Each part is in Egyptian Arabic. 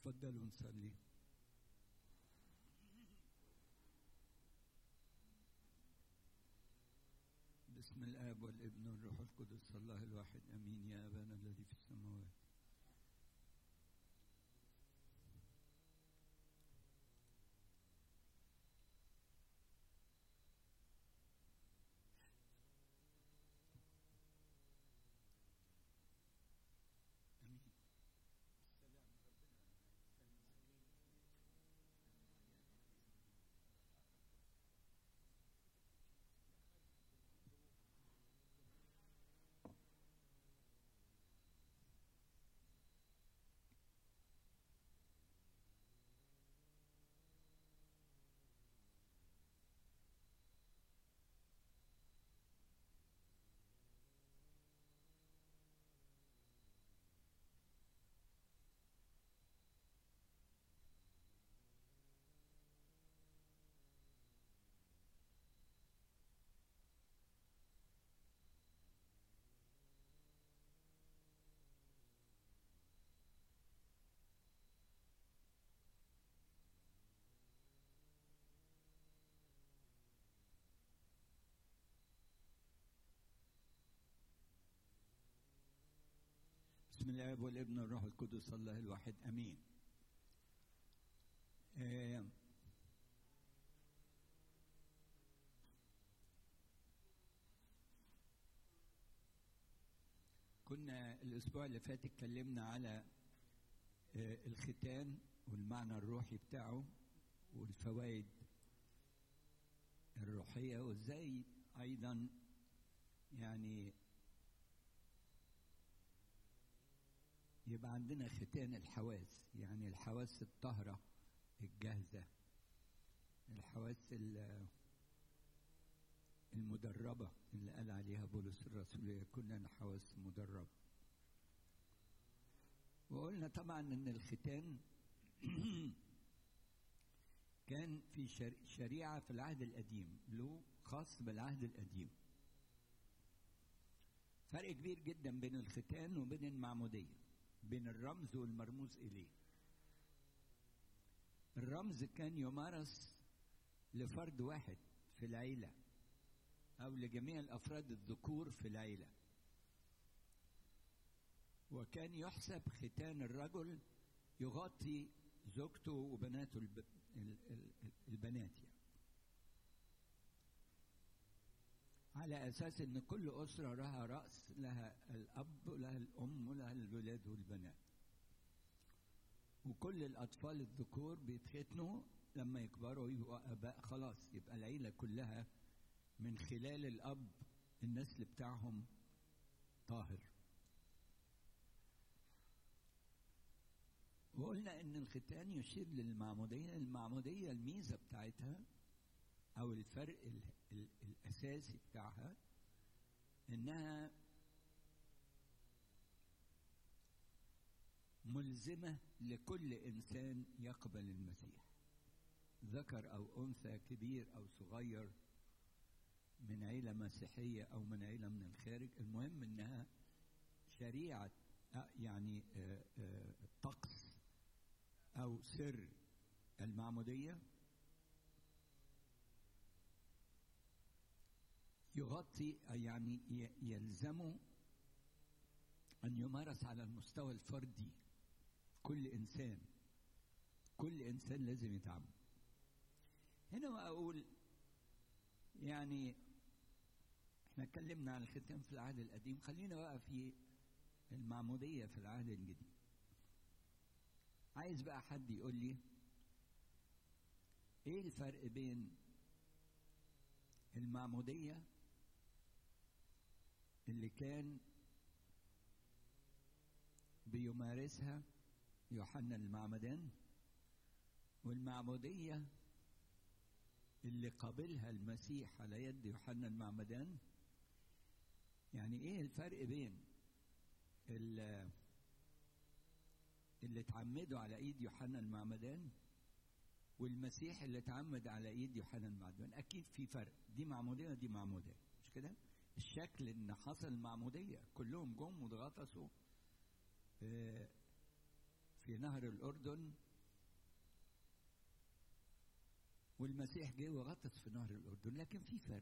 تفضلوا نصلي بسم الآب والابن والروح القدس الله الواحد أمين يا أبانا الذي في السماوات أمين السلام بسم الاب والابن والروح القدس الله الواحد امين آه، كنا الاسبوع اللي فات اتكلمنا على آه، الختان والمعنى الروحي بتاعه والفوائد الروحيه وازاي ايضا يعني يبقى عندنا ختان الحواس يعني الحواس الطاهرة الجاهزة الحواس ال- المدربة اللي قال عليها بولس الرسول كلنا حواس مدربة وقلنا طبعا ان الختان كان في شر- شريعة في العهد القديم له خاص بالعهد القديم فرق كبير جدا بين الختان وبين المعمودية بين الرمز والمرموز إليه الرمز كان يمارس لفرد واحد في العيلة أو لجميع الأفراد الذكور في العيلة وكان يحسب ختان الرجل يغطي زوجته وبناته الب... ال- ال- ال- البنات يعني. على أساس إن كل أسرة لها رأس لها الأب ولها الأم ولها الولاد والبنات وكل الأطفال الذكور بيتختنوا لما يكبروا يبقوا آباء خلاص يبقى العيلة كلها من خلال الأب النسل بتاعهم طاهر وقلنا إن الختان يشير للمعمودية المعمودية الميزة بتاعتها أو الفرق ال ال الأساسي بتاعها إنها ملزمة لكل إنسان يقبل المسيح ذكر أو أنثى كبير أو صغير من عيلة مسيحية أو من عيلة من الخارج المهم إنها شريعة آه، يعني آه، آه، طقس أو سر المعمودية يغطي يعني ي- يلزمه أن يمارس على المستوى الفردي كل إنسان كل إنسان لازم يتعامل هنا أقول يعني احنا اتكلمنا عن الختان في العهد القديم خلينا بقى في المعمودية في العهد الجديد عايز بقى حد يقول لي ايه الفرق بين المعمودية اللي كان بيمارسها يوحنا المعمدان والمعمودية اللي قابلها المسيح على يد يوحنا المعمدان يعني ايه الفرق بين ال- اللي اتعمدوا على ايد يوحنا المعمدان والمسيح اللي اتعمد على ايد يوحنا المعمدان اكيد في فرق دي معموديه ودي معموديه مش كده الشكل ان حصل معموديه كلهم جم واتغطسوا آه، في في نهر الأردن والمسيح جه وغطس في نهر الأردن لكن في فرق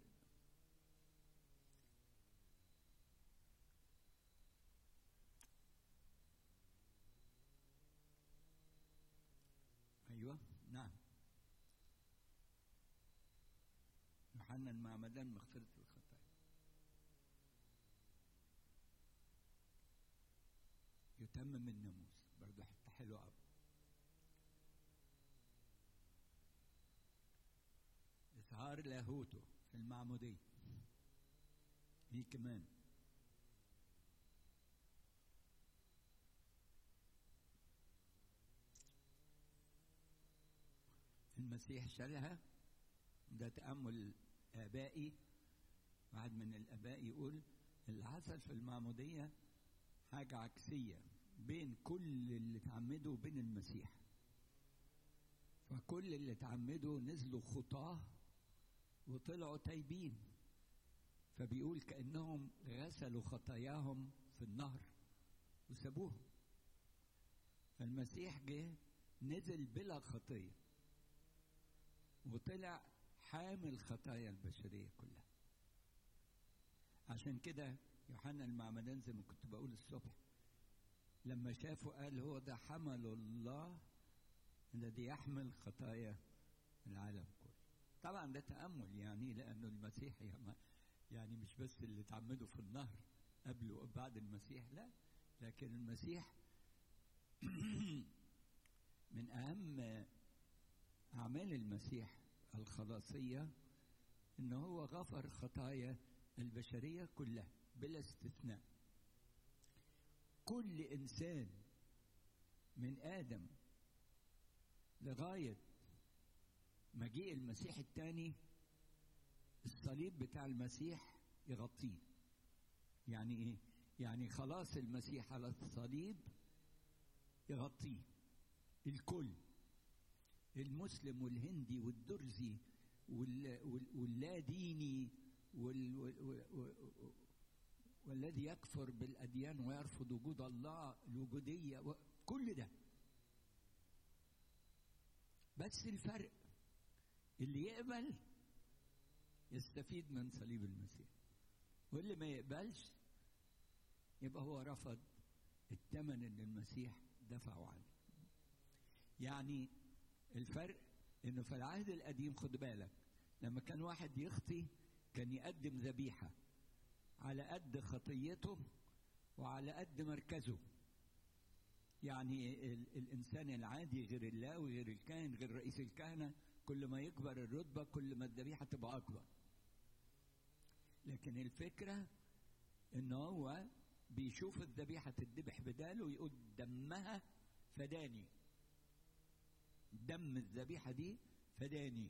أيوه نعم يوحنا المعمدان مغفرة الخطايا يتمم الناموس برضه حتة حلوة أوي إظهار لاهوته في المعمودية دي كمان المسيح شالها ده تأمل آبائي واحد من الآباء يقول اللي حصل في المعمودية حاجة عكسية بين كل اللي اتعمدوا وبين المسيح فكل اللي اتعمدوا نزلوا خطاه وطلعوا تايبين فبيقول كأنهم غسلوا خطاياهم في النهر وسابوهم فالمسيح جه نزل بلا خطيه وطلع حامل خطايا البشرية كلها عشان كده يوحنا المعمدان زي ما كنت بقول الصبح لما شافه قال هو ده حمل الله الذي يحمل خطايا العالم كله طبعا ده تأمل يعني لأنه المسيح يعني مش بس اللي اتعمدوا في النهر قبل وبعد المسيح لا لكن المسيح من أهم أعمال المسيح الخلاصية إن هو غفر خطايا البشرية كلها بلا استثناء كل إنسان من آدم لغاية مجيء المسيح الثاني الصليب بتاع المسيح يغطيه يعني ايه يعني خلاص المسيح على الصليب يغطيه الكل المسلم والهندي والدرزي واللا ديني والذي يكفر بالأديان ويرفض وجود الله الوجودية كل ده بس الفرق اللي يقبل يستفيد من صليب المسيح واللي ما يقبلش يبقى هو رفض الثمن اللي المسيح دفعه عنه يعني الفرق انه في العهد القديم خد بالك لما كان واحد يخطي كان يقدم ذبيحه على قد خطيته وعلى قد مركزه يعني ال الانسان العادي غير اللاوي غير الكاهن غير رئيس الكهنه كل ما يكبر الرتبه كل ما الذبيحه تبقى اكبر لكن الفكره ان هو بيشوف الذبيحه تذبح بداله ويقول دمها فداني دم الذبيحة دي فداني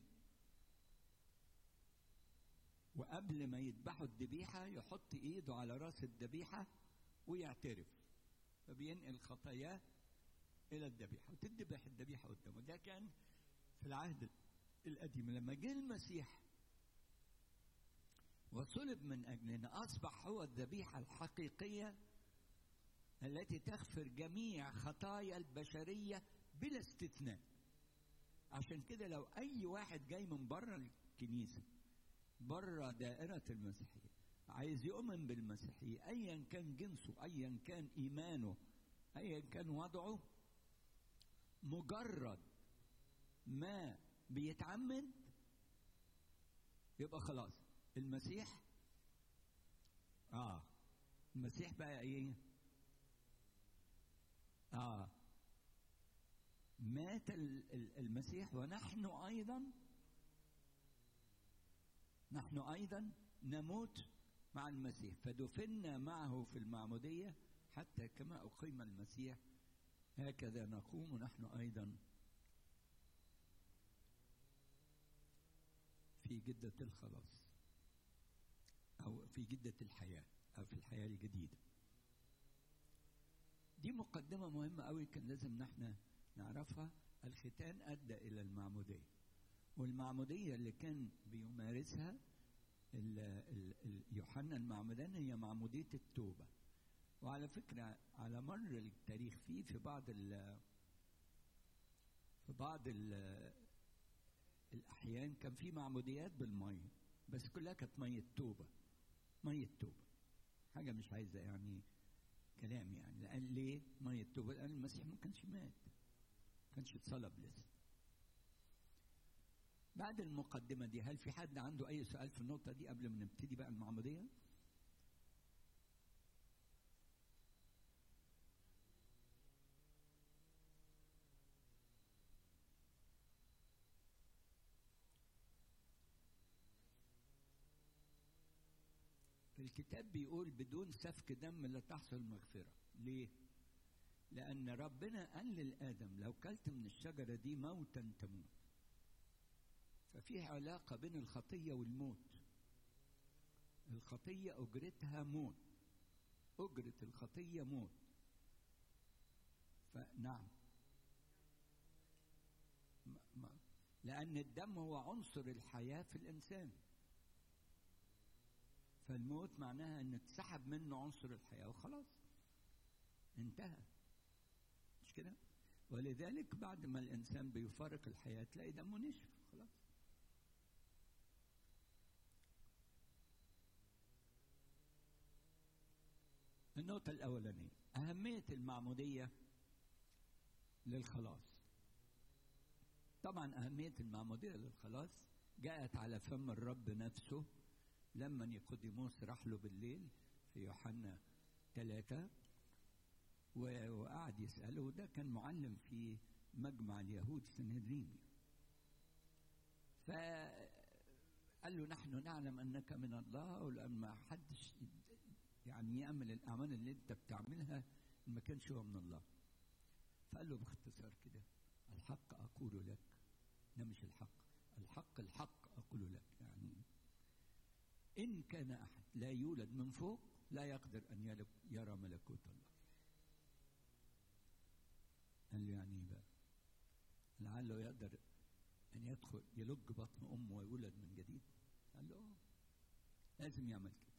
وقبل ما يذبحوا الذبيحة يحط ايده على راس الذبيحة ويعترف فبينقل خطاياه إلى الذبيحة وتذبح الذبيحة قدامه ده كان في العهد القديم لما جه المسيح وصلب من أجلنا أصبح هو الذبيحة الحقيقية التي تغفر جميع خطايا البشرية بلا استثناء عشان كده لو اي واحد جاي من بره الكنيسه بره دائره المسيحيه عايز يؤمن بالمسيحيه ايا كان جنسه ايا كان ايمانه ايا كان وضعه مجرد ما بيتعمد يبقى خلاص المسيح اه المسيح بقى ايه اه مات المسيح ونحن ايضا نحن ايضا نموت مع المسيح فدفنا معه في المعموديه حتى كما اقيم المسيح هكذا نقوم نحن ايضا في جده الخلاص او في جده الحياه او في الحياه الجديده دي مقدمه مهمه قوي كان لازم نحن نعرفها الختان ادى الى المعموديه والمعموديه اللي كان بيمارسها ال ال ال يوحنا المعمدان هي معموديه التوبه وعلى فكره على مر التاريخ في في بعض في بعض ال- الأحيان كان في معموديات بالمية بس كلها كانت مية توبة مية توبة حاجة مش عايزة يعني كلام يعني لأن ليه مية توبة لأن المسيح ما كانش مات ما كانش اتصلب لسه بعد المقدمة دي هل في حد عنده أي سؤال في النقطة دي قبل ما نبتدي بقى المعمودية؟ الكتاب بيقول بدون سفك دم لا تحصل مغفرة ليه؟ لأن ربنا قال للآدم لو كلت من الشجرة دي موتا تموت ففي علاقة بين الخطية والموت الخطية أجرتها موت أجرة الخطية موت فنعم ما ما لأن الدم هو عنصر الحياة في الإنسان فالموت معناها ان اتسحب منه عنصر الحياه وخلاص انتهى مش كده ولذلك بعد ما الانسان بيفارق الحياه تلاقي دمه نشف خلاص النقطة الأولانية أهمية المعمودية للخلاص طبعا أهمية المعمودية للخلاص جاءت على فم الرب نفسه لما نيقوديموس راح له بالليل في يوحنا ثلاثة و- وقعد يسأله وده كان معلم في مجمع اليهود سنهدرين فقال له نحن نعلم أنك من الله ولما حدش يعني يعمل الأعمال اللي أنت بتعملها ما كانش هو من الله فقال له باختصار كده الحق أقول لك ده مش الحق الحق الحق أقول لك يعني إن كان أحد لا يولد من فوق لا يقدر أن يلك- يرى ملكوت الله قال له يعني إيه بقى لعله يقدر أن يدخل يلج بطن أمه ويولد من جديد قال له آه لازم يعمل كده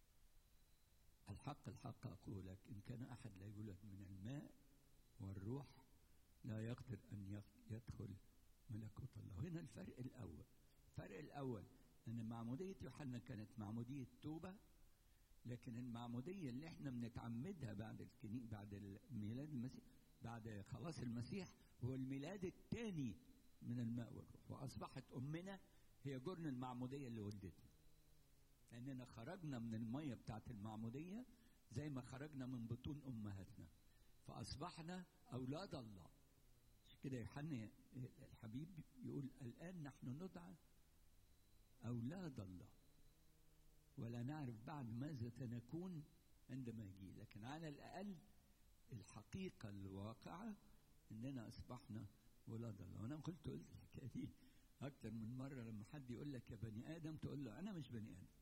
الحق الحق أقول لك إن كان أحد لا يولد من الماء والروح لا يقدر أن يف- يدخل ملكوت الله هنا الفرق الأول الفرق الأول أن معمودية يوحنا كانت معمودية توبة لكن المعمودية اللي احنا بنتعمدها بعد الكني بعد ميلاد المسيح بعد خلاص المسيح هو الميلاد الثاني من الماء والروح وأصبحت أمنا هي جرن المعمودية اللي ولدتنا لأننا خرجنا من المية بتاعت المعمودية زي ما خرجنا من بطون أمهاتنا فأصبحنا أولاد الله عشان كده يوحنا الحبيب يقول الآن نحن ندعى أولاد الله ولا نعرف بعد ماذا سنكون عندما يجي لكن على الأقل الحقيقة الواقعة إننا أصبحنا ولاد الله وأنا قلت قلت الحكاية دي أكتر من مرة لما حد يقول لك يا بني آدم تقول له أنا مش بني آدم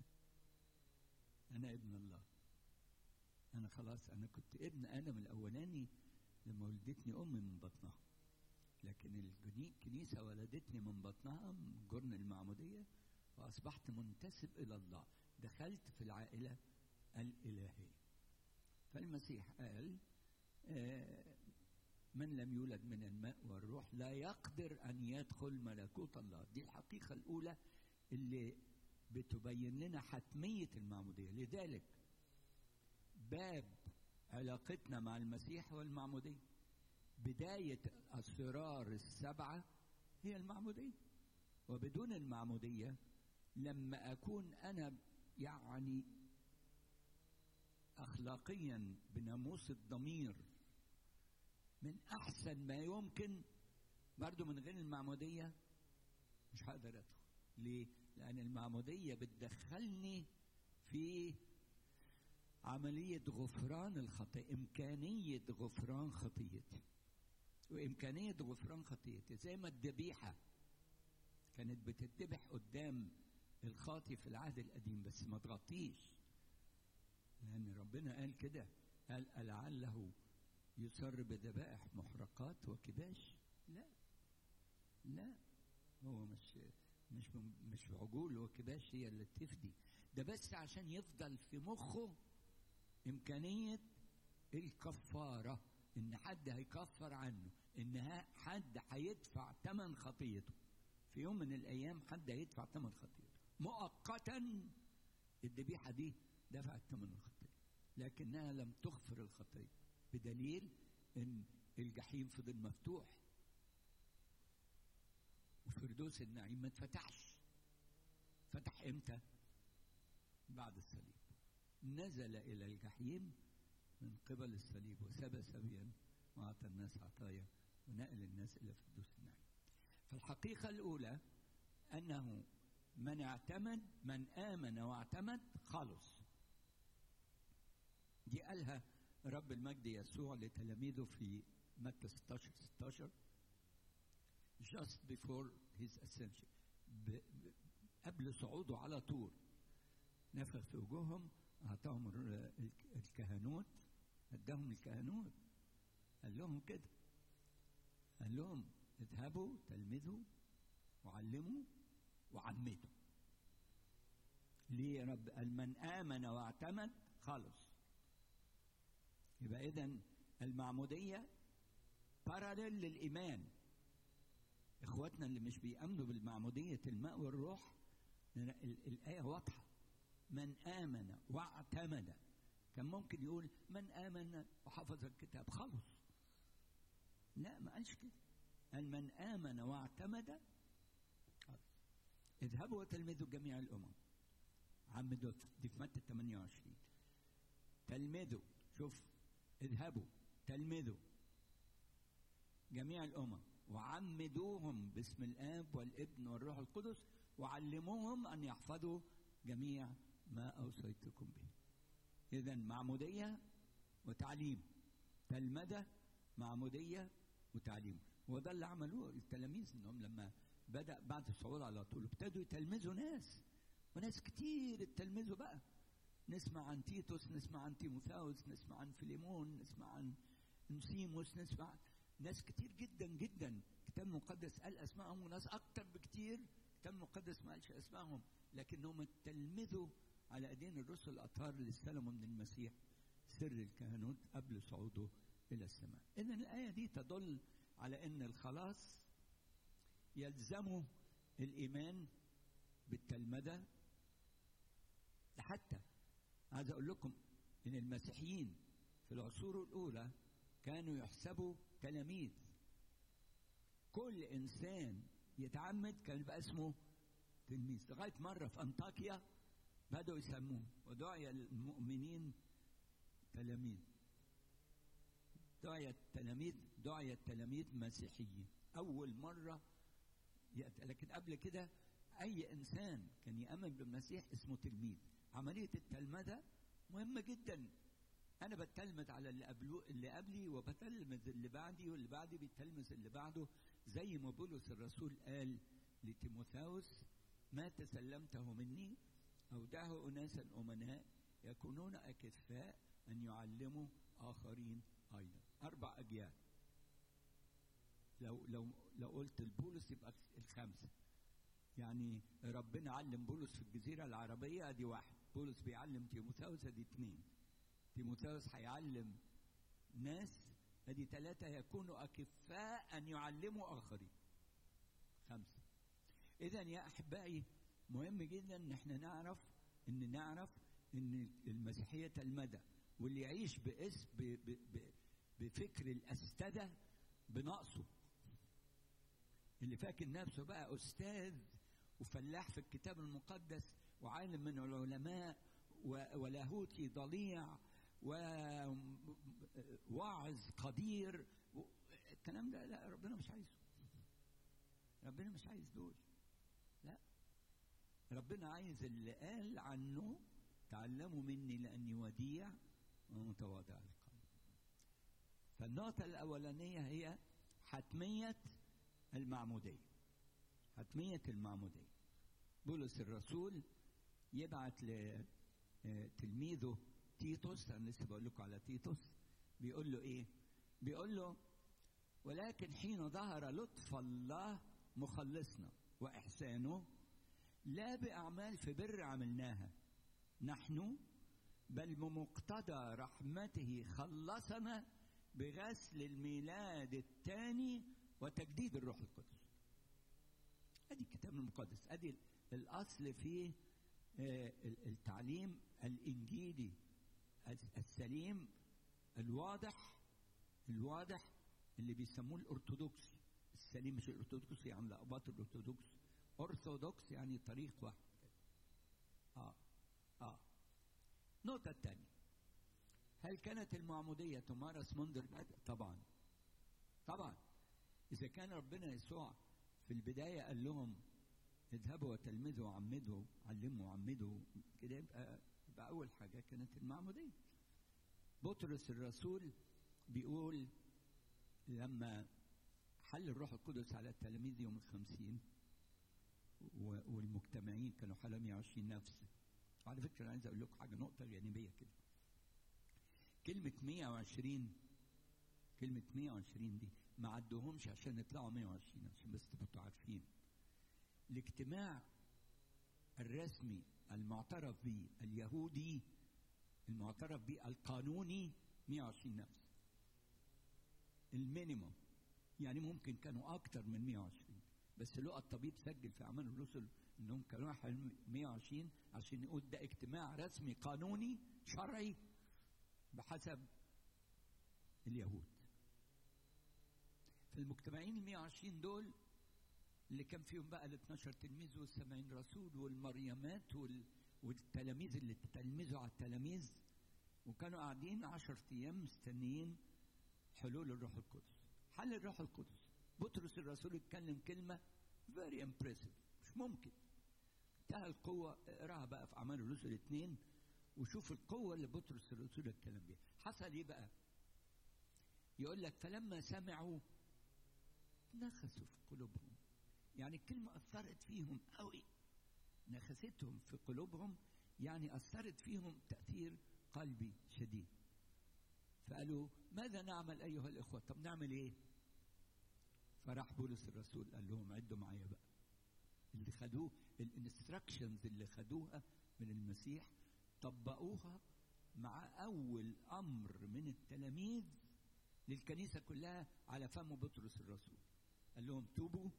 أنا ابن الله أنا خلاص أنا كنت ابن آدم الأولاني لما ولدتني أمي من بطنها لكن الجني- الكنيسة ولدتني من بطنها من جرن المعمودية وأصبحت منتسب إلى الله دخلت في العائلة الإلهية فالمسيح قال آه، من لم يولد من الماء والروح لا يقدر أن يدخل ملكوت الله دي الحقيقة الأولى اللي بتبين لنا حتمية المعمودية لذلك باب علاقتنا مع المسيح هو المعمودية بداية الأسرار السبعة هي المعمودية وبدون المعمودية لما أكون أنا يعني أخلاقيا بناموس الضمير من أحسن ما يمكن برضو من غير المعمودية مش هقدر أدخل ليه؟ لأن المعمودية بتدخلني في عملية غفران الخطيئة إمكانية غفران خطيتي وإمكانية غفران خطيتي زي ما الذبيحة كانت بتتذبح قدام الخاطي في العهد القديم بس ما تغطيش لأن ربنا قال كده قال لعله يسر بذبائح محرقات وكباش لا لا هو مش مش مش عجول وكباش هي اللي تفدي ده بس عشان يفضل في مخه إمكانية الكفارة ان حد هيكفر عنه ان حد هيدفع ثمن خطيته في يوم من الايام حد هيدفع ثمن خطيته مؤقتا الذبيحه دي دفعت ثمن الخطيه لكنها لم تغفر الخطيه بدليل ان الجحيم فضل مفتوح وفردوس النعيم ما اتفتحش فتح امتى بعد الصليب نزل الى الجحيم من قبل الصليب وسبى سبيا واعطى الناس عطايا ونقل الناس الى فردوس النعيم فالحقيقه الاولى انه من اعتمد من امن واعتمد خلص دي قالها رب المجد يسوع لتلاميذه في متى 16 16 just before his ascension ب... ب... قبل صعوده على طول نفخ في وجوههم اعطاهم الكهنوت اداهم الكهنوت قال لهم كده قال لهم اذهبوا تلمذوا وعلموا وعمدوا ليه يا رب قال من امن واعتمد خلص يبقى اذا المعموديه باراليل للايمان اخواتنا اللي مش بيامنوا بالمعموديه الماء والروح الايه واضحه من امن واعتمد كان ممكن يقول من امن وحفظ الكتاب خلص لا ما قالش كده قال من امن واعتمد خلص اذهبوا وتلمذوا جميع الامم عمدوا دي في متى 28 تلمذوا شوف اذهبوا تلمذوا جميع الامم وعمدوهم باسم الاب والابن والروح القدس وعلموهم ان يحفظوا جميع ما اوصيتكم به اذا معموديه وتعليم تلمذه معموديه وتعليم وده اللي عملوه التلاميذ انهم لما بدا بعد الصعود على طول ابتدوا يتلمذوا ناس وناس كتير اتلمذوا بقى نسمع عن تيتوس نسمع عن تيموثاوس نسمع عن فيليمون نسمع عن نسيموس نسمع ناس كتير جدا جدا الكتاب المقدس قال اسمائهم وناس اكتر بكتير الكتاب المقدس ما قالش اسمائهم لكنهم اتلمذوا على ايدين الرسل الاطهار اللي استلموا من المسيح سر الكهنوت قبل صعوده الى السماء اذا الايه دي تدل على ان الخلاص يلزمه الايمان بالتلمذه حتى عايز اقول لكم ان المسيحيين في العصور الاولى كانوا يحسبوا تلاميذ كل انسان يتعمد كان يبقى اسمه تلميذ لغايه مره في انطاكيا بدأوا يسموه ودعي المؤمنين تلاميذ دعي التلاميذ دعي التلاميذ مسيحيين أول مرة لكن قبل كده أي إنسان كان يأمن بالمسيح اسمه تلميذ عملية التلمذة مهمة جدا أنا بتلمذ على اللي قبله اللي قبلي وبتلمذ اللي بعدي واللي بعدي بيتلمذ اللي بعده زي ما بولس الرسول قال لتيموثاوس ما تسلمته مني أودعه أناسا أمناء يكونون أكفاء أن يعلموا آخرين أيضا أربع أجيال لو لو لو قلت البولس يبقى الخمسة يعني ربنا علم بولس في الجزيرة العربية أدي واحد بولس بيعلم تيموثاوس أدي اثنين تيموثاوس هيعلم ناس أدي ثلاثة يكونوا أكفاء أن يعلموا آخرين خمسة إذا يا أحبائي مهم جدا ان احنا نعرف ان نعرف ان المسيحيه تلمذه واللي يعيش باسم ب ب ب بفكر الاستاذه بنقصه اللي فاكر نفسه بقى استاذ وفلاح في الكتاب المقدس وعالم من العلماء ولاهوتي ضليع وواعظ قدير الكلام ده لا ربنا مش عايزه ربنا مش عايز دول لا ربنا عايز اللي قال عنه تعلموا مني لاني وديع ومتواضع القلب فالنقطة الأولانية هي حتمية المعمودية حتمية المعمودية بولس الرسول يبعت لتلميذه تيتوس أنا لسه بقول لكم على تيتوس بيقول له إيه؟ بيقول له ولكن حين ظهر لطف الله مخلصنا وإحسانه لا بأعمال في بر عملناها نحن بل بمقتضى رحمته خلصنا بغسل الميلاد الثاني وتجديد الروح القدس ادي الكتاب المقدس ادي الاصل في التعليم الانجيلي السليم الواضح الواضح اللي بيسموه الارثوذكسي السليم مش الارثوذكسي يعني لقبات الارثوذكس ارثوذكس يعني طريق واحد اه اه النقطة الثانية هل كانت المعمودية تمارس منذ البدء؟ طبعا طبعا إذا كان ربنا يسوع في البداية قال لهم اذهبوا وتلمذوا وعمدوا علموا وعمدوا كده يبقى يبقى أول حاجة كانت المعمودية بطرس الرسول بيقول لما حل الروح القدس على التلاميذ يوم الخمسين والمجتمعين كانوا حوالي 120 نفس وعلى فكرة أنا عايز أقول لكم حاجة نقطة جانبية كده كلمة 120 كلمة 120 دي ما عدوهمش عشان يطلعوا 120 عشان بس تبقوا عارفين الاجتماع الرسمي المعترف به اليهودي المعترف به القانوني 120 نفس المينيموم يعني ممكن كانوا اكتر من 120 بس لقى الطبيب سجل في اعمال الرسل انهم كانوا 120 عشان يقول ده اجتماع رسمي قانوني شرعي بحسب اليهود في المجتمعين ال 120 دول اللي كان فيهم بقى ال 12 تلميذ وال 70 رسول والمريمات وال والتلاميذ اللي تلمذوا على التلاميذ وكانوا قاعدين 10 ايام مستنيين حلول الروح القدس حل الروح القدس بطرس الرسول اتكلم كلمه فيري امبرسيف مش ممكن انتهى القوه اقراها بقى في اعمال الرسل اثنين وشوف القوه اللي بطرس الرسول اتكلم بيها حصل ايه بقى يقول لك فلما سمعوا نخسوا في قلوبهم يعني الكلمة أثرت فيهم قوي نخستهم في قلوبهم يعني أثرت فيهم تأثير قلبي شديد فقالوا ماذا نعمل أيها الإخوة طب نعمل إيه فراح بولس الرسول قال لهم عدوا معايا بقى اللي خدوه الانستراكشنز اللي خدوها من المسيح طبقوها مع أول أمر من التلاميذ للكنيسة كلها على فم بطرس الرسول قال لهم توبوا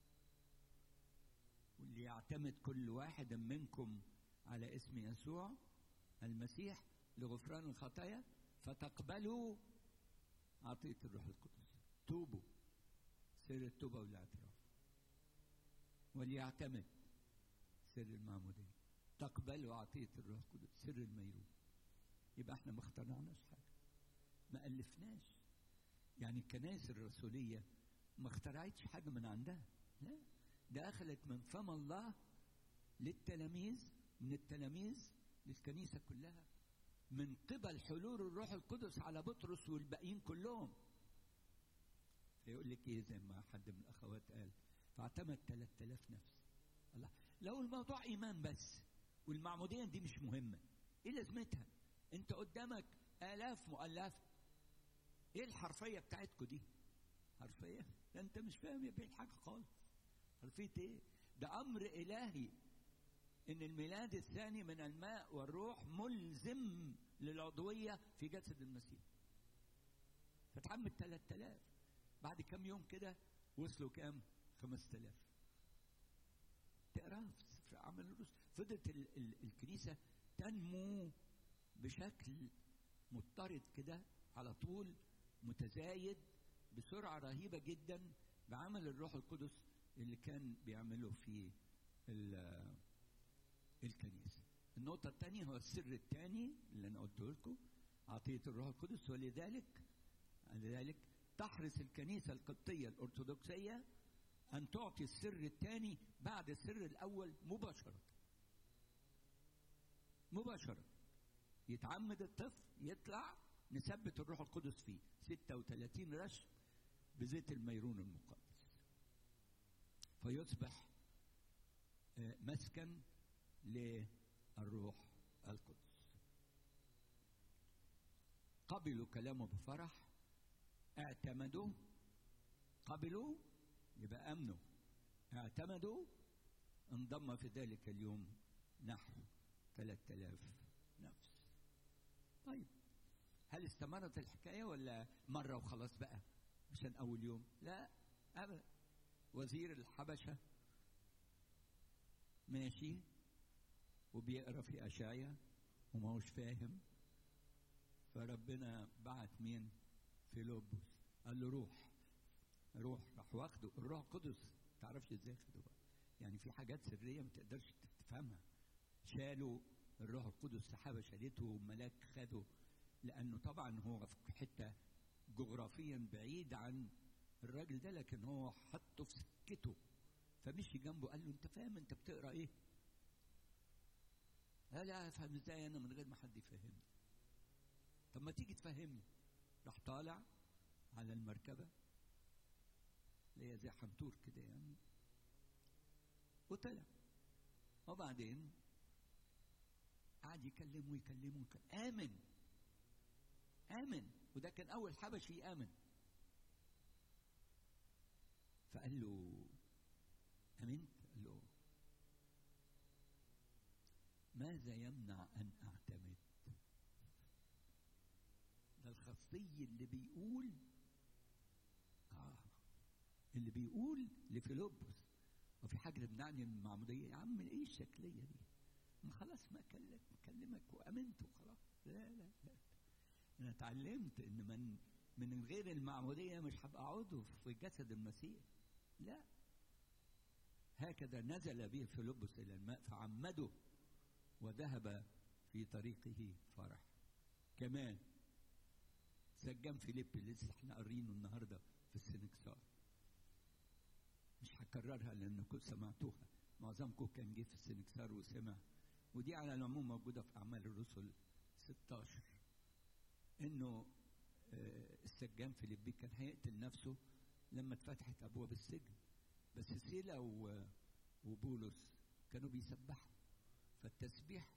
واللي يعتمد كل واحد منكم على اسم يسوع المسيح لغفران الخطايا فتقبلوا عطية الروح القدس توبوا سر التوبة والاعتراف وليعتمد سر المعمودية تقبلوا عطية الروح القدس سر الميرون يبقى احنا ما اخترعناش حاجة ما ألفناش يعني الكنائس الرسولية ما اخترعتش حاجة من عندها لا ده أخذت من فم الله للتلاميذ من التلاميذ للكنيسة كلها من قبل حلول الروح القدس على بطرس والباقيين كلهم فيقول لك ايه زي ما حد من الاخوات قال فاعتمد 3000 نفس الله لو الموضوع ايمان بس والمعموديه دي مش مهمه ايه لازمتها انت قدامك الاف مؤلفه ايه الحرفيه بتاعتكم دي حرفيه ده انت مش فاهم يا بيه حاجه خالص حرفيه ايه ده امر الهي ان الميلاد الثاني من الماء والروح ملزم للعضويه في جسد المسيح فتحمل 3000 بعد كام يوم كده وصلوا كام 5000 تقراها في سفر اعمال الرسل فضلت ال ال الكنيسه تنمو بشكل مضطرد كده على طول متزايد بسرعه رهيبه جدا بعمل الروح القدس اللي كان بيعمله في الكنيسه. النقطة الثانية هو السر الثاني اللي أنا قلته لكم عطية الروح القدس ولذلك لذلك تحرص الكنيسة القبطية الأرثوذكسية أن تعطي السر الثاني بعد السر الأول مباشرة. مباشرة. يتعمد الطفل يطلع نثبت الروح القدس فيه 36 رشم بزيت الميرون المقدس. فيصبح مسكن للروح القدس قبلوا كلامه بفرح اعتمدوا قبلوا يبقى امنوا اعتمدوا انضم في ذلك اليوم نحو 3000 نفس طيب هل استمرت الحكايه ولا مره وخلاص بقى عشان اول يوم لا ابدا وزير الحبشه ماشي وبيقرا في اشعيا وما هوش فاهم فربنا بعت مين فيلبس قال له روح روح راح واخده الروح القدس ما تعرفش ازاي خده بقى يعني في حاجات سريه ما تقدرش تفهمها شالوا الروح القدس سحابه شالته وملاك خده لانه طبعا هو في حته جغرافيا بعيد عن الراجل ده لكن هو حطه في سكته فمشي جنبه قال له انت فاهم انت بتقرا ايه؟ قال لا افهم ازاي انا من غير ما حد يفهمني طب ما تيجي تفهمني راح طالع على المركبه اللي هي زي حنطور كده يعني وطلع وبعدين قعد يكلمه ويكلمه ويكلمه آمن آمن وده كان أول حبشي يآمن فقال له آمنت؟ قال له ماذا يمنع أن أعتمد؟ ده الخصي اللي بيقول آه اللي بيقول لفيلبس وفي حاجة تمنعني من المعمودية يا عم إيه الشكلية دي؟ ما خلاص ما كلمك وامنت وخلاص لا لا لا انا اتعلمت ان من من غير المعموديه مش هبقى عضو في جسد المسيح لا هكذا نزل به فيلبس الى الماء فعمده وذهب في طريقه فرح كمان سجان فيليب اللي لسه احنا قارينه النهارده في السنكسار مش هكررها لانكم سمعتوها معظمكم كان جه في السنكسار وسمع ودي على العموم موجودة في أعمال الرسل 16 إنه السجان فيليبي كان هيقتل نفسه لما اتفتحت أبواب السجن بس سيلا وبولس كانوا بيسبحوا فالتسبيح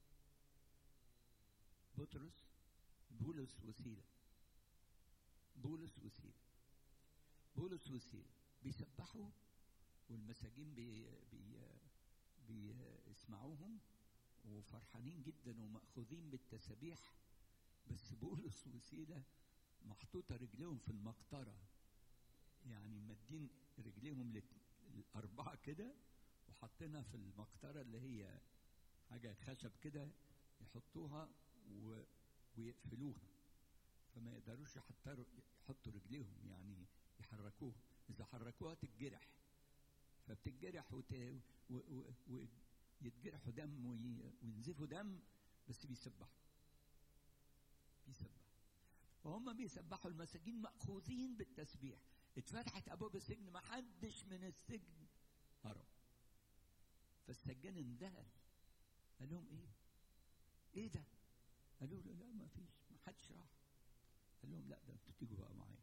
بطرس بولس وسيلة بولس وسيلة بولس وسيلة بيسبحوا والمساجين بي بي بيسمعوهم وفرحانين جدا ومأخوذين بالتسابيح بس بولس وسيلة محطوطة رجليهم في المقطرة يعني مادين رجليهم الأربعة كده وحاطينها في المقطرة اللي هي حاجة خشب كده يحطوها و... ويقفلوها فما يقدروش يحطوا يحطوا رجليهم يعني يحركوها إذا حركوها تتجرح فبتتجرح وت... و... و... و... يتجرحوا دم وي... وينزفوا دم بس بيسبحوا بيسبحوا وهم بيسبحوا المساجين مأخوذين بالتسبيح اتفتحت أبواب السجن ما حدش من السجن هرب فالسجان اندهل قال لهم ايه ايه ده قالوا له لا ما فيش ما حدش راح قال لهم لا ده انتوا تيجوا بقى معايا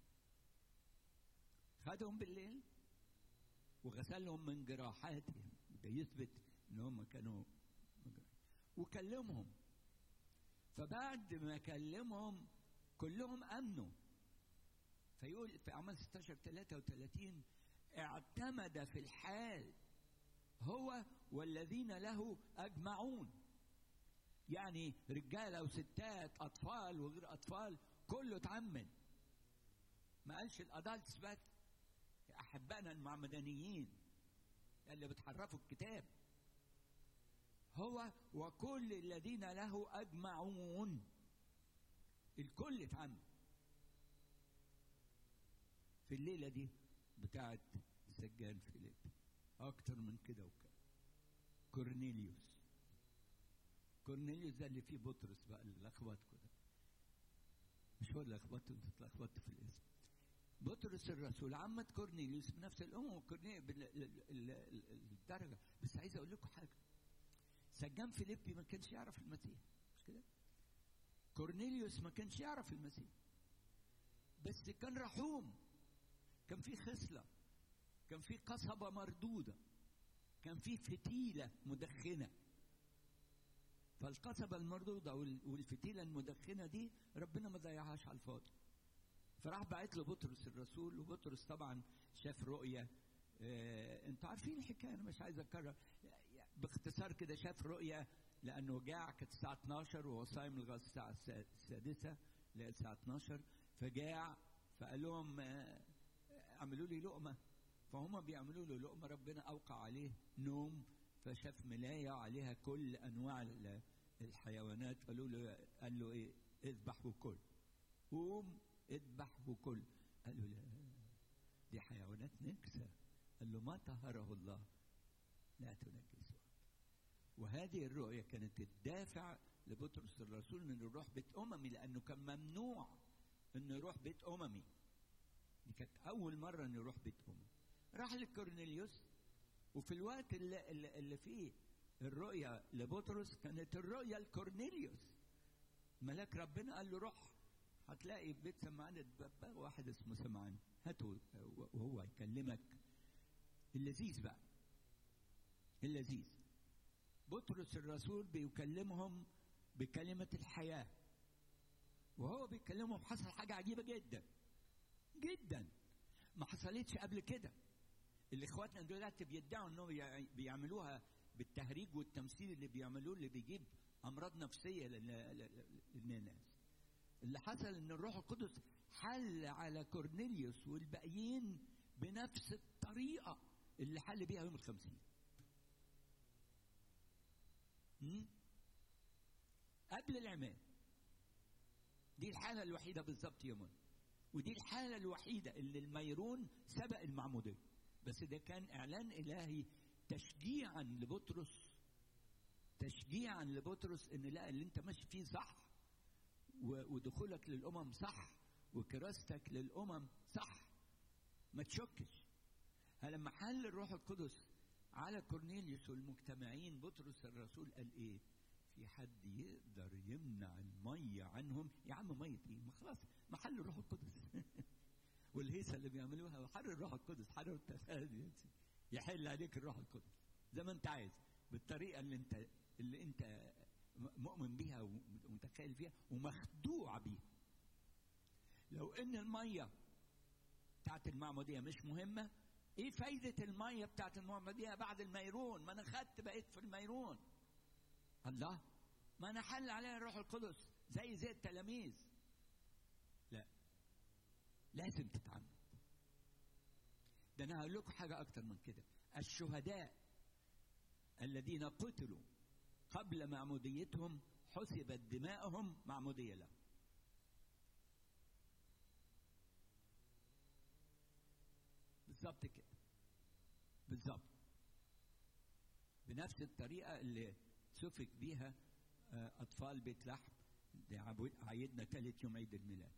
خدهم بالليل وغسلهم من جراحاتهم ده يثبت ان هم كانوا وكلمهم فبعد ما كلمهم كلهم امنوا فيقول في اعمال 16 33 اعتمد في الحال هو والذين له اجمعون يعني رجاله وستات اطفال وغير اطفال كله اتعمد ما قالش الادلتس بس احبائنا المعمدانيين اللي بتحرفوا الكتاب هو وكل الذين له اجمعون الكل اتعمد في الليله دي بتاعت سجان فيليب اكتر من كده وكده كورنيليوس كورنيليوس ده اللي فيه بطرس بقى اللي لخبطكم ده مش هو اللي لخبطته انت اتلخبطت في الاسم بطرس الرسول عمت كورنيليوس بنفس الامم كورنيليوس بالدرجه بس عايز اقول لكم حاجه سجان فيليبي ما كانش يعرف المسيح مش كده كورنيليوس ما كانش يعرف المسيح بس كان رحوم كان في خصله كان في قصبه مردوده كان في فتيله مدخنه فالقصبة المردودة والفتيلة المدخنة دي ربنا ما ضيعهاش على الفاضي فراح بعت له بطرس الرسول وبطرس طبعا شاف رؤية آه انتوا عارفين الحكاية انا مش عايز اكرر باختصار كده شاف رؤية لانه جاع كانت الساعة 12 وهو صايم لغاية الساعة السادسة الساعة 12 فجاع فقال لهم آه، اعملوا لي لقمة فهم بيعملوا له لقمة ربنا أوقع عليه نوم فشاف ملاية عليها كل أنواع ال- الحيوانات قالوا له قال له إيه اذبح وكل قوم اذبح وكل قال له لا دي حيوانات نكسة قال له ما طهره الله لا تنجسه وهذه الرؤية كانت الدافع لبطرس الرسول انه يروح بيت اممي لانه كان ممنوع انه يروح بيت اممي دي كانت اول مرة انه يروح بيت اممي راح لكورنيليوس وفي الوقت اللي, اللي, اللي فيه الرؤية لبطرس كانت الرؤية لكورنيليوس ملاك ربنا قال له روح هتلاقي في بيت سمعان اتبقى واحد اسمه سمعان هاته وهو هيكلمك اللذيذ بقى اللذيذ بطرس الرسول بيكلمهم بكلمة الحياة وهو بيكلمهم حصل حاجة عجيبة جدا جدا ما حصلتش قبل كده اللي اخواتنا دلوقتي بيدعوا انهم يع- بيعملوها بالتهريج والتمثيل اللي بيعملوه اللي بيجيب امراض نفسيه لل- لل- للناس اللي حصل ان الروح القدس حل على كورنيليوس والباقيين بنفس الطريقه اللي حل بيها يوم الخمسين م? قبل العماد دي الحاله الوحيده بالظبط يا منى ودي الحاله الوحيده اللي الميرون سبق المعموديه بس ده كان اعلان الهي تشجيعا لبطرس تشجيعا لبطرس ان لا اللي انت ماشي فيه صح و- ودخولك للامم صح وكراستك للامم صح ما تشكش لما حل الروح القدس على كورنيليوس والمجتمعين بطرس الرسول قال ايه في حد يقدر يمنع المية عنهم يا عم مية ايه ما خلاص محل الروح القدس والهيصة اللي بيعملوها حر الروح القدس حر التفادي يحل عليك الروح القدس زي ما انت عايز بالطريقة اللي انت اللي انت م- مؤمن بيها ومتخيل فيها ومخدوع بيها لو ان المية بتاعت المعمودية مش مهمة ايه فايدة المية بتاعت المعمودية بعد الميرون ما انا خدت بقيت في الميرون الله ما انا حل عليها الروح القدس زي زي التلاميذ لا لازم تتعمد ده انا هقول لكم حاجه اكتر من كده الشهداء الذين قتلوا قبل معموديتهم حسبت دماءهم معموديه لهم بالظبط كده بالظبط بنفس الطريقه اللي سفك بيها آه، اطفال بيت لحم دي عبو- عيدنا ثالث يوم عيد الميلاد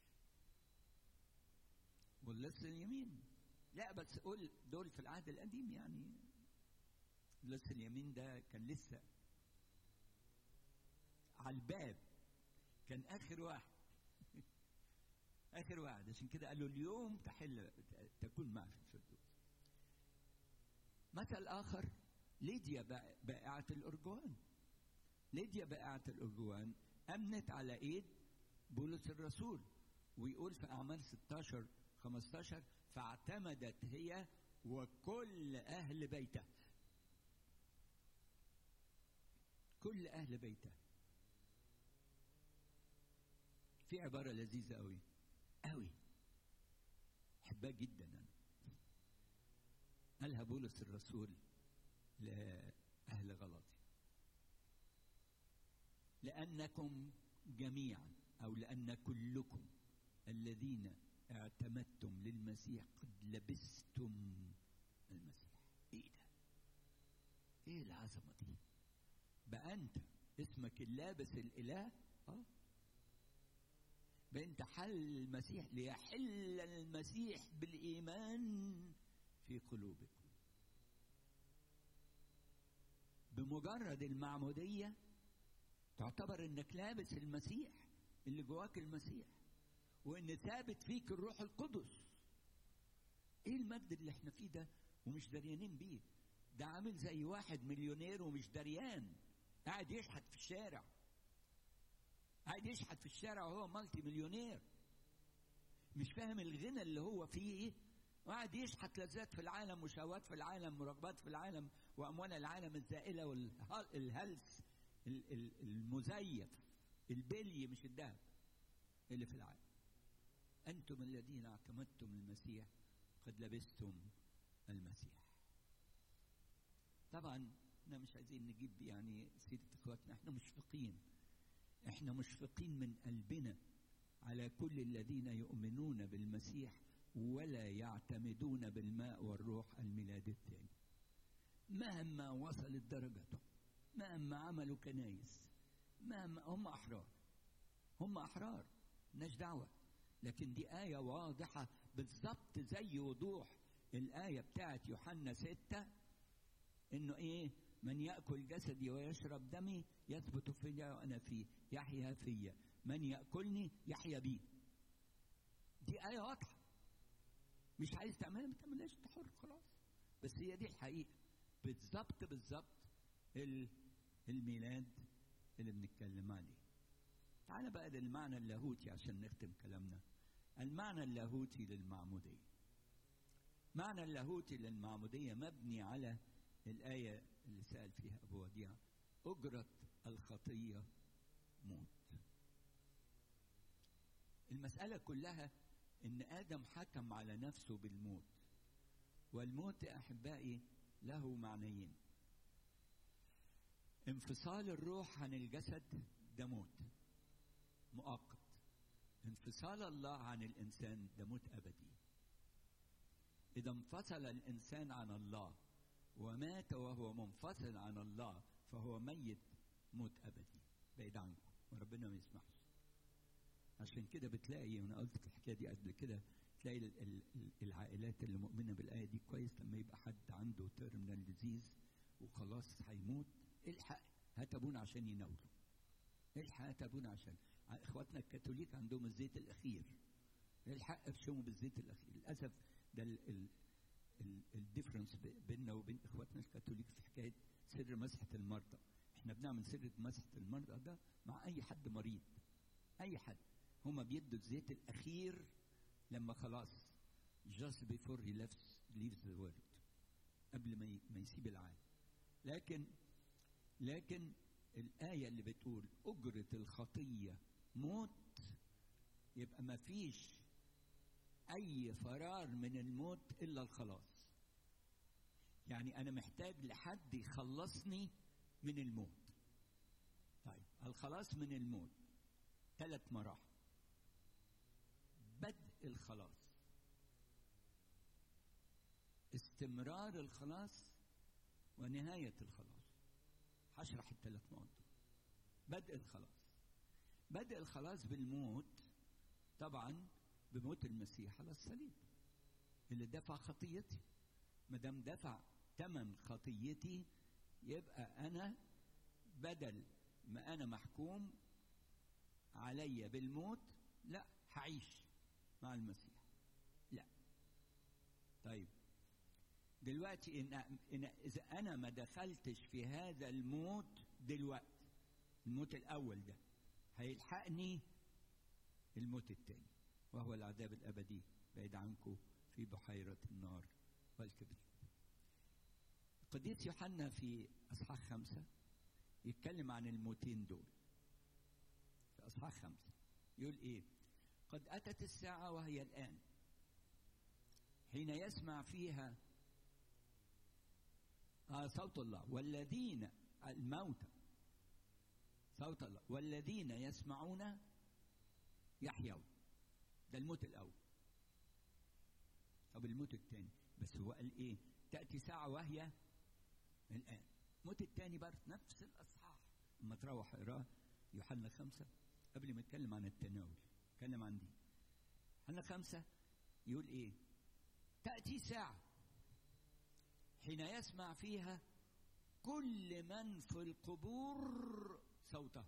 واللص اليمين لا بس قول دول في العهد القديم يعني اللص اليمين ده كان لسه على الباب كان اخر واحد اخر واحد عشان كده قال له اليوم تحل تكون معي في الفردوس مثل اخر ليديا بائ- بائعة الأرجوان ليديا بائعة الأرجوان أمنت على إيد بولس الرسول ويقول في أعمال 16 15 فاعتمدت هي وكل أهل بيتها كل أهل بيتها في عبارة لذيذة أوي أوي أحبها جدا أنا قالها بولس الرسول لأهل غلاطي لأنكم جميعا أو لأن كلكم الذين اعتمدتم للمسيح قد لبستم المسيح ايه ده ايه العظمه دي بقى انت اسمك اللابس الاله اه بقى انت حل المسيح ليحل المسيح بالايمان في قلوبكم بمجرد المعموديه تعتبر انك لابس المسيح اللي جواك المسيح وان ثابت فيك الروح القدس ايه المجد اللي احنا فيه ده ومش دريانين بيه ده عامل زي واحد مليونير ومش دريان قاعد يشحت في الشارع قاعد يشحت في الشارع وهو مالتي مليونير مش فاهم الغنى اللي هو فيه ايه وقاعد يشحت لذات في العالم وشهوات في العالم ورغبات في العالم واموال العالم الزائله والهلس المزيف البلي مش الذهب اللي في العالم أنتم الذين اعتمدتم المسيح قد لبستم المسيح طبعا احنا مش عايزين نجيب يعني سيرة اخواتنا احنا مشفقين احنا مشفقين من قلبنا على كل الذين يؤمنون بالمسيح ولا يعتمدون بالماء والروح الميلاد الثاني مهما وصلت درجتهم مهما عملوا كنايس مهما هم أحرار هم أحرار مالناش دعوة لكن دي آية واضحة بالظبط زي وضوح الآية بتاعت يوحنا ستة إنه إيه من يأكل جسدي ويشرب دمي يثبت فيا وأنا فيه يحيا فيا من يأكلني يحيا بي دي آية واضحة مش عايز تعملها ما تعملهاش انت حر خلاص بس هي دي الحقيقة بالظبط بالظبط الميلاد اللي بنتكلم عليه تعال بقى للمعنى اللاهوتي عشان نختم كلامنا المعنى اللاهوتي للمعمودية معنى اللاهوتي للمعمودية مبني على الآية اللي سأل فيها أبو وديع أجرة الخطية موت المسألة كلها إن آدم حكم على نفسه بالموت والموت أحبائي له معنيين انفصال الروح عن الجسد ده موت مؤقت انفصال الله عن الإنسان ده موت أبدي إذا انفصل الإنسان عن الله ومات وهو منفصل عن الله فهو ميت موت أبدي بعيد عنكم وربنا ما يسمحش عشان كده بتلاقي وانا قلت الحكايه دي قبل كده تلاقي ال- ال- ال- العائلات اللي مؤمنه بالايه دي كويس لما يبقى حد عنده تيرمينال ديزيز وخلاص هيموت الحق هات ابونا عشان يناوله الحق هات ابونا عشان ع- اخواتنا الكاثوليك عندهم الزيت الاخير الحق ابشموا بالزيت الاخير للاسف ده الديفرنس بيننا وبين اخواتنا الكاثوليك في حكايه سر مسحه المرضى احنا بنعمل سر مسحه المرضى ده مع اي حد مريض اي حد هما بيدوا الزيت الاخير لما خلاص just before he leaves leaves the world قبل ما ي- ما يسيب العالم لكن لكن الآية اللي بتقول أجرة الخطية موت يبقى ما فيش أي فرار من الموت إلا الخلاص يعني أنا محتاج لحد يخلصني من الموت طيب الخلاص من الموت ثلاث مراحل بدء الخلاص استمرار الخلاص ونهاية الخلاص هشرح الثلاث نقط دول. بدء الخلاص بدء الخلاص بالموت طبعا بموت المسيح على الصليب اللي دفع خطيتي ما دام دفع ثمن خطيتي يبقى انا بدل ما انا محكوم عليا بالموت لا هعيش مع المسيح لا طيب دلوقتي إن, إن إذا أنا ما دخلتش في هذا الموت دلوقتي الموت الأول ده هيلحقني الموت الثاني وهو العذاب الأبدي بعيد عنكم في بحيرة النار والكبريت القديس يوحنا في أصحاح خمسة يتكلم عن الموتين دول في أصحاح خمسة يقول إيه قد أتت الساعة وهي الآن حين يسمع فيها آه صوت الله والذين الموتى صوت الله والذين يسمعون يحيون ده الموت الأول طب الموت الثاني بس هو قال إيه تأتي ساعة وهي الآن الموت الثاني برضه نفس الأصحاح لما تروح اقراه يوحنا خمسة قبل ما يتكلم عن التناول اتكلم عن دي يوحنا خمسة يقول إيه تأتي ساعة حين يسمع فيها كل من في القبور صوته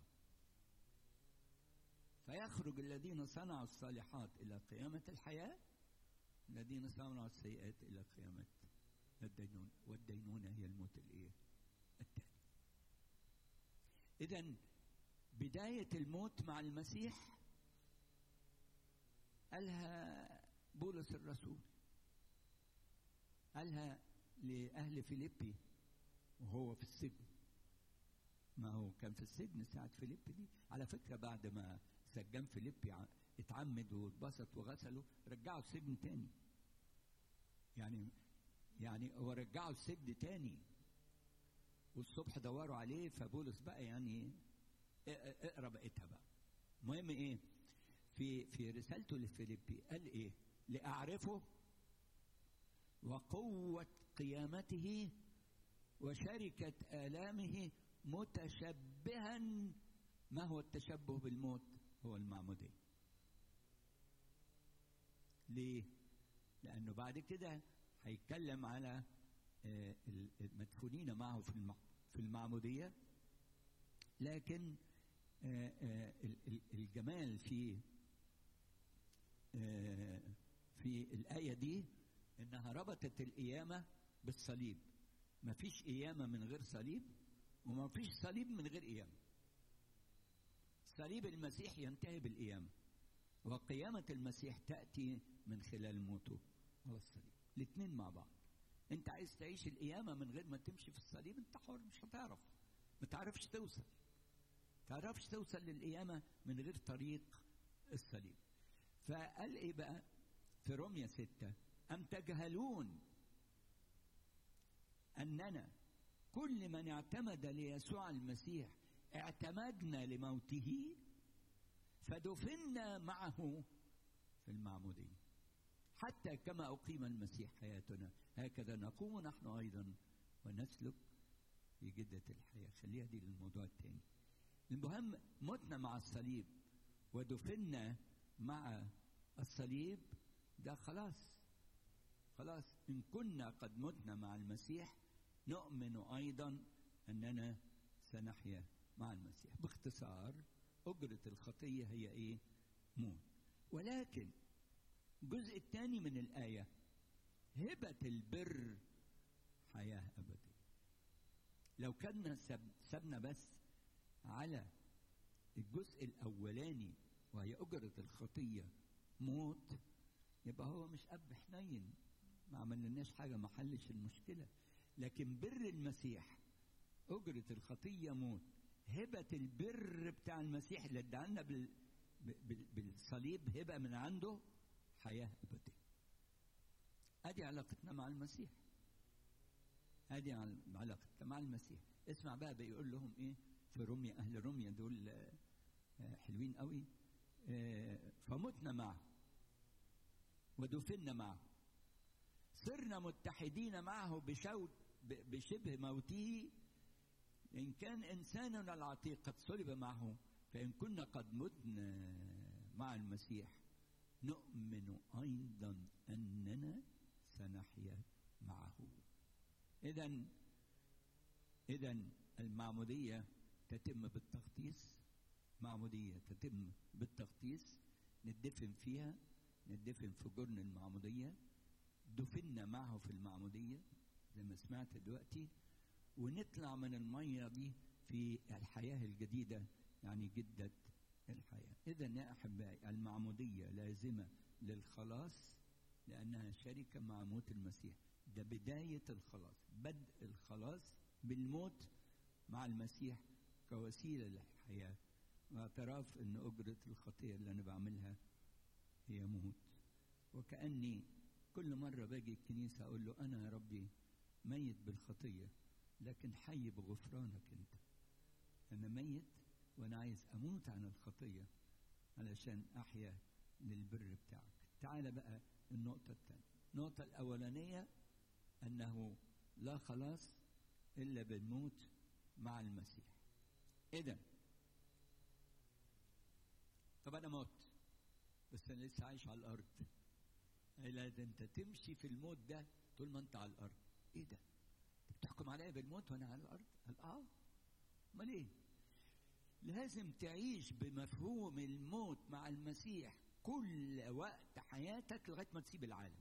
فيخرج الذين صنعوا الصالحات إلى قيامة الحياة الذين صنعوا السيئات إلى قيامة الدينون والدينونة هي الموت الإيه؟ التاني إذا بداية الموت مع المسيح قالها بولس الرسول قالها لأهل فيليبي وهو في السجن ما هو كان في السجن ساعة فيليبي دي على فكرة بعد ما سجن فيليبي ع- اتعمد واتبسط وغسله رجعه السجن تاني يعني يعني هو رجعه السجن تاني والصبح دوروا عليه فبولس بقى يعني اقرا بقيتها بقى المهم ايه في في رسالته لفيليبي قال ايه لاعرفه وقوه قيامته وشركه الامه متشبها ما هو التشبه بالموت هو المعموديه ليه لانه بعد كده هيتكلم على المدفونين معه في في المعموديه لكن الجمال في في الآية دي إنها ربطت القيامة بالصليب ما فيش قيامة من غير صليب وما فيش صليب من غير قيامة صليب المسيح ينتهي بالقيامة وقيامة المسيح تأتي من خلال موته على الصليب الاثنين مع بعض انت عايز تعيش القيامة من غير ما تمشي في الصليب انت حر مش هتعرف ما تعرفش توصل تعرفش توصل للقيامة من غير طريق الصليب فقال ايه بقى في روميا ستة أم تجهلون أننا كل من اعتمد ليسوع المسيح اعتمدنا لموته فدفنا معه في المعمودية حتى كما أقيم المسيح حياتنا هكذا نقوم نحن أيضا ونسلك في جدة الحياة خليها دي للموضوع الثاني المهم متنا مع الصليب ودفنا مع الصليب ده خلاص خلاص إن كنا قد متنا مع المسيح نؤمن أيضا أننا سنحيا مع المسيح باختصار أجرة الخطية هي إيه؟ موت ولكن الجزء الثاني من الآية هبة البر حياة أبدية لو كنا سب سبنا بس على الجزء الأولاني وهي أجرة الخطية موت يبقى هو مش أب حنين ما عملناش حاجة ما حلش المشكلة لكن بر المسيح أجرة الخطية موت هبة البر بتاع المسيح اللي ادعنا بال... بال... بالصليب هبة من عنده حياة أبدية أدي علاقتنا مع المسيح أدي علاقتنا مع المسيح اسمع بقى بيقول لهم إيه في روميا أهل روميا دول حلوين قوي فمتنا معه ودفنا معه صرنا متحدين معه بشوت بشبه موته إن كان إنساننا العتيق قد صلب معه فإن كنا قد متنا مع المسيح نؤمن أيضا أننا سنحيا معه إذا إذا المعمودية تتم بالتغطيس معمودية تتم بالتغطيس ندفن فيها ندفن في جرن المعمودية دفنا معه في المعمودية زي ما سمعت دلوقتي ونطلع من المية دي في الحياة الجديدة يعني جدة الحياة إذا يا أحبائي المعمودية لازمة للخلاص لأنها شركة مع موت المسيح ده بداية الخلاص بدء الخلاص بالموت مع المسيح كوسيلة للحياة واعتراف أن أجرة الخطية اللي أنا بعملها هي موت وكأني كل مرة باجي الكنيسة أقول له أنا يا ربي ميت بالخطية لكن حي بغفرانك أنت أنا ميت وأنا عايز أموت عن الخطية علشان أحيا للبر بتاعك تعال بقى النقطة الثانية النقطة الأولانية أنه لا خلاص إلا بالموت مع المسيح إذا طب أنا مت بس أنا لسه عايش على الأرض لا ده أنت تمشي في الموت ده طول ما أنت على الأرض إيه ده؟ بتحكم عليا بالموت وأنا على الأرض؟ قال آه أمال إيه؟ لازم تعيش بمفهوم الموت مع المسيح كل وقت حياتك لغايه ما تسيب العالم.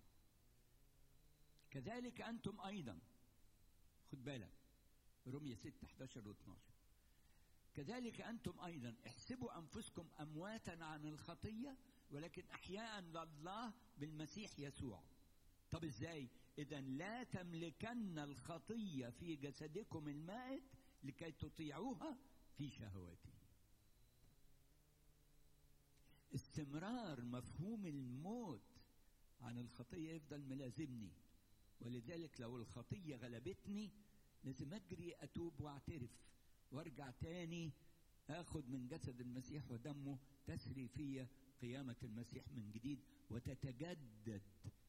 كذلك انتم ايضا خد بالك رومية 6 11 و 12 كذلك انتم ايضا احسبوا انفسكم امواتا عن الخطيه ولكن احياء لله بالمسيح يسوع. طب ازاي؟ اذا لا تملكن الخطيه في جسدكم المائت لكي تطيعوها في شهواته استمرار مفهوم الموت عن الخطية يفضل ملازمني ولذلك لو الخطية غلبتني لازم أجري أتوب وأعترف وأرجع تاني آخد من جسد المسيح ودمه تسري فيا قيامة المسيح من جديد وتتجدد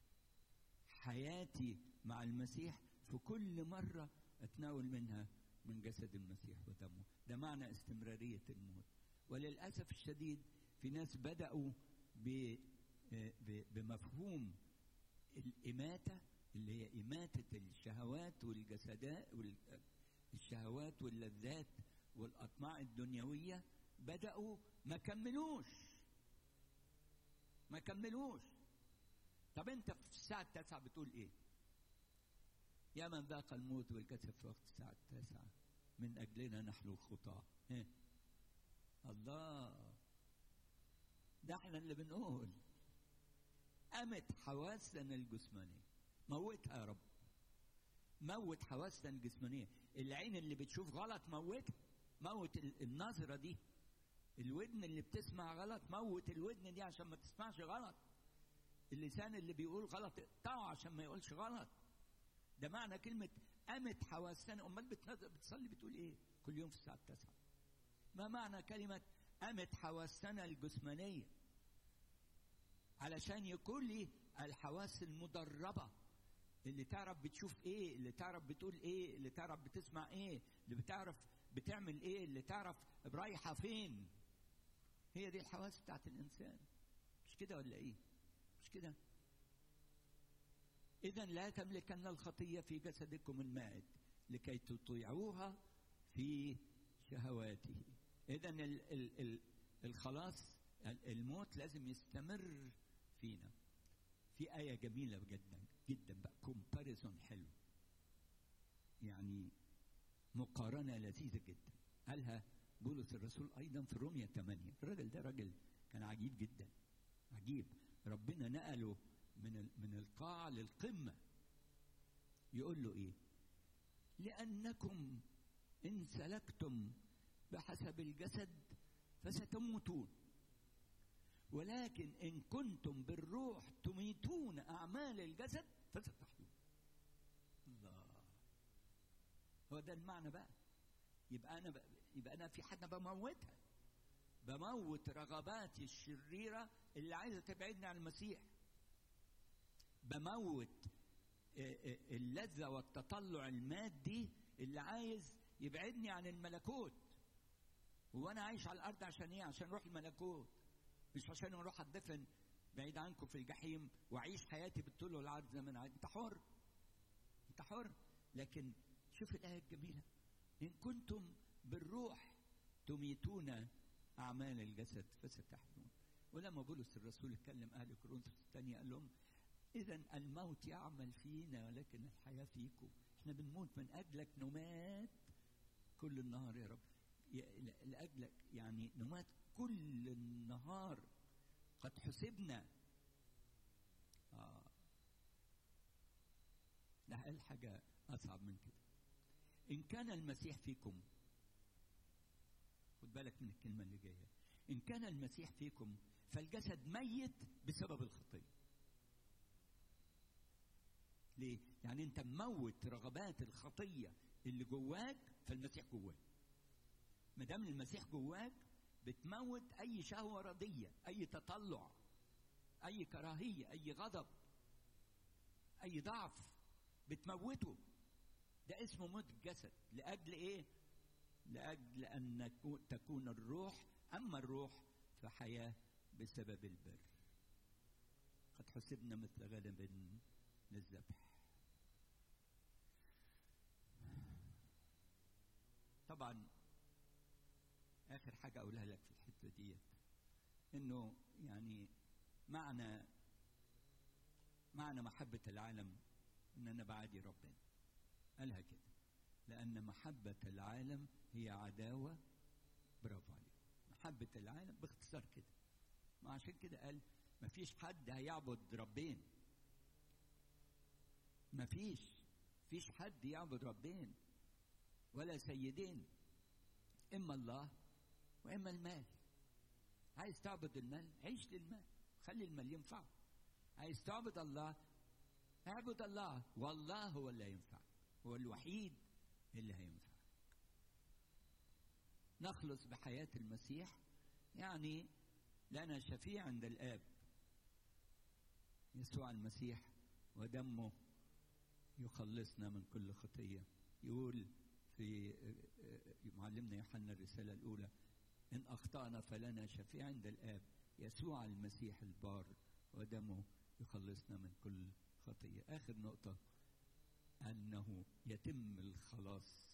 حياتي مع المسيح في كل مرة أتناول منها من جسد المسيح ودمه ده معنى استمرارية الموت وللأسف الشديد في ناس بدأوا ب بمفهوم الإماتة اللي هي إماتة الشهوات والجسدات الشهوات واللذات والأطماع الدنيوية بدأوا ما كملوش ما كملوش طب أنت في الساعة التاسعة بتقول إيه؟ يا من ذاق الموت والجسد في وقت الساعة التاسعة من أجلنا نحن الخطاة الله ده احنا اللي بنقول قامت حواسنا الجسمانية موتها يا رب موت حواسنا الجسمانية العين اللي بتشوف غلط موتها موت النظرة دي الودن اللي بتسمع غلط موت الودن دي عشان ما تسمعش غلط اللسان اللي بيقول غلط اقطعه عشان ما يقولش غلط ده معنى كلمة قامت حواسنا أمال بتصلي بتقول إيه كل يوم في الساعة التاسعة ما معنى كلمة قامت حواسنا الجسمانية علشان يكون لي الحواس المدربة اللي تعرف بتشوف ايه اللي تعرف بتقول ايه اللي تعرف بتسمع ايه اللي بتعرف بتعمل ايه اللي تعرف رايحة فين هي دي الحواس بتاعت الانسان مش كده ولا ايه مش كده اذا لا تملكن الخطية في جسدكم المائد لكي تطيعوها في شهواته اذا ال ال ال الخلاص الموت لازم يستمر فينا في آية جميلة جدا جدا بقى كومباريزون حلو يعني مقارنة لذيذة جدا قالها بولس الرسول أيضا في رومية 8 الراجل ده راجل كان عجيب جدا عجيب ربنا نقله من من القاع للقمة يقول له إيه لأنكم إن سلكتم بحسب الجسد فستموتون ولكن إن كنتم بالروح تميتون أعمال الجسد فستحيون الله هو ده المعنى بقى يبقى أنا بقى يبقى أنا في حد بموتها بموت رغباتي الشريرة اللي عايزة تبعدني عن المسيح بموت اللذة والتطلع المادي اللي عايز يبعدني عن الملكوت هو انا عايش على الارض عشان ايه عشان اروح الملكوت مش عشان اروح اتدفن بعيد عنكم في الجحيم واعيش حياتي بالطول والعرض زي ما انا عايز انت حر انت حر لكن شوف الايه الجميله ان كنتم بالروح تميتون اعمال الجسد فستحيون ولما بولس الرسول اتكلم اهل كورنثوس الثانيه قال لهم اذا الموت يعمل فينا ولكن الحياه فيكم احنا بنموت من اجلك نمات كل النهار يا رب لأجلك يعني نمات كل النهار قد حسبنا آه. لا قال حاجة أصعب من كده إن كان المسيح فيكم خد بالك من الكلمة اللي جاية إن كان المسيح فيكم فالجسد ميت بسبب الخطية ليه؟ يعني أنت مموت رغبات الخطية اللي جواك فالمسيح جواك ما دام المسيح جواك بتموت اي شهوه رضيه اي تطلع اي كراهيه اي غضب اي ضعف بتموته ده اسمه موت الجسد لاجل ايه لاجل ان تكون الروح اما الروح فحياه بسبب البر قد حسبنا مثل غنم للذبح طبعا اخر حاجه اقولها لك في الحته ديت انه يعني معنى معنى محبه العالم ان انا بعادي ربنا قالها كده لان محبه العالم هي عداوه برافو عليك محبه العالم باختصار كده ما عشان كده قال ما فيش حد هيعبد ربين ما فيش فيش حد يعبد ربين ولا سيدين اما الله واما المال عايز تعبد المال عيش للمال خلي المال ينفعك عايز تعبد الله اعبد الله والله هو اللي هينفعك هو الوحيد اللي هينفعك نخلص بحياة المسيح يعني لنا شفيع عند الآب يسوع المسيح ودمه يخلصنا من كل خطية يقول في معلمنا يوحنا الرسالة الأولى إن أخطأنا فلنا شفيع عند الآب يسوع المسيح البار ودمه يخلصنا من كل خطية آخر نقطة أنه يتم الخلاص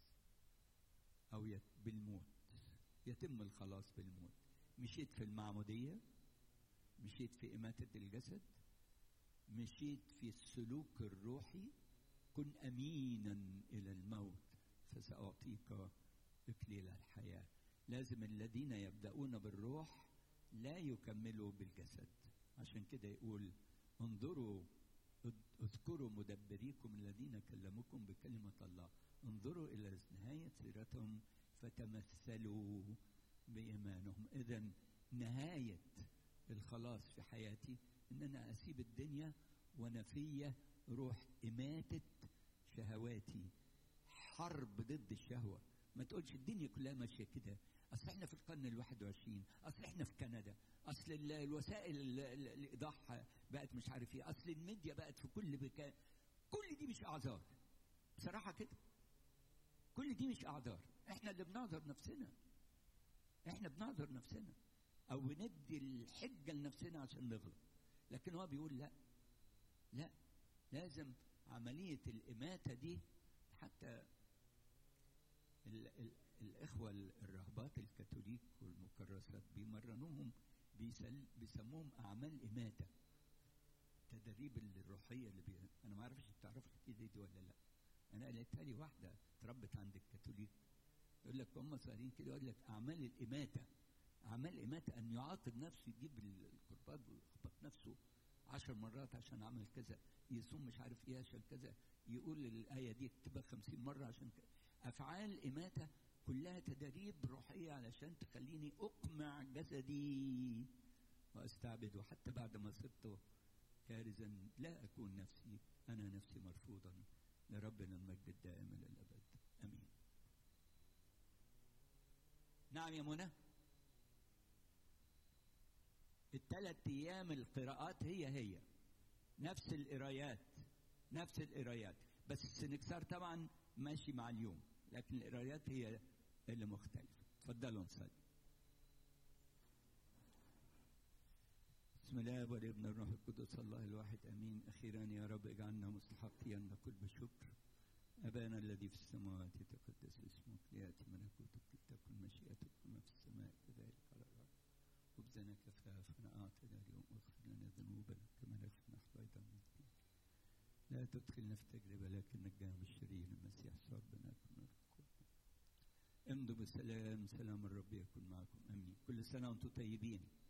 أو يت بالموت يتم الخلاص بالموت مشيت في المعمودية مشيت في إماتة الجسد مشيت في السلوك الروحي كن أمينا إلى الموت فسأعطيك إكليل الحياة لازم الذين يبدأون بالروح لا يكملوا بالجسد عشان كده يقول انظروا اذكروا مدبريكم الذين كلموكم بكلمة الله انظروا إلى نهاية سيرتهم فتمثلوا بإيمانهم إذا نهاية الخلاص في حياتي إن أنا أسيب الدنيا وأنا فيا روح إماتة شهواتي حرب ضد الشهوة ما تقولش الدنيا كلها ماشية كده أصل إحنا في القرن الواحد وعشرين أصل إحنا في كندا أصل الوسائل الإيضاح بقت مش عارف إيه أصل الميديا بقت في كل مكان كل دي مش أعذار بصراحة كده كل دي مش أعذار إحنا اللي بنعذر نفسنا إحنا بنعذر نفسنا أو بندي الحجة لنفسنا عشان نغلط لكن هو بيقول لا لا لازم عملية الإماتة دي حتى ال ال الإخوة الرهبات الكاثوليك والمكرسات بيمرنوهم بيسل بيسموهم أعمال إماتة التدريب الروحية اللي بي... أنا ما أعرفش تعرف كده دي ولا لا أنا قالتها لي واحدة اتربت عند الكاثوليك يقول لك هم صغيرين كده يقول لك أعمال الإماتة أعمال إماتة أن يعاقب نفسه يجيب الكرباج ويخبط نفسه عشر مرات عشان عمل كذا يصوم مش عارف ايه عشان كذا يقول الآية دي اكتبها خمسين مرة عشان كذا أفعال إماتة كلها تدريب روحية علشان تخليني أقمع جسدي وأستعبده حتى بعد ما صرت كارزا لا أكون نفسي أنا نفسي مرفوضا لربنا المجد الدائم إلى الأبد أمين نعم يا منى الثلاث ايام القراءات هي هي نفس القرايات نفس القرايات بس السنكسار طبعا ماشي مع اليوم لكن القرايات هي اللي مختلفه اتفضلوا نصلي بسم الله والابن الروح القدس الله الواحد امين اخيرا يا رب اجعلنا مستحقين نقول بشكر ابانا الذي في السماوات يتقدس اسمك لياتي ملكوتك لتكن مشيئتك كما في السماء كذلك على الارض خبزنا كفافنا أعطنا اليوم واغفر لنا ذنوبنا كما نغفر نحن أيضا المذنبين لا تدخلنا في تجربة لكن نجانا من الشرير المسيح ربنا كن امضوا بالسلام سلام الرب يكون معكم امين كل سنه وانتم طيبين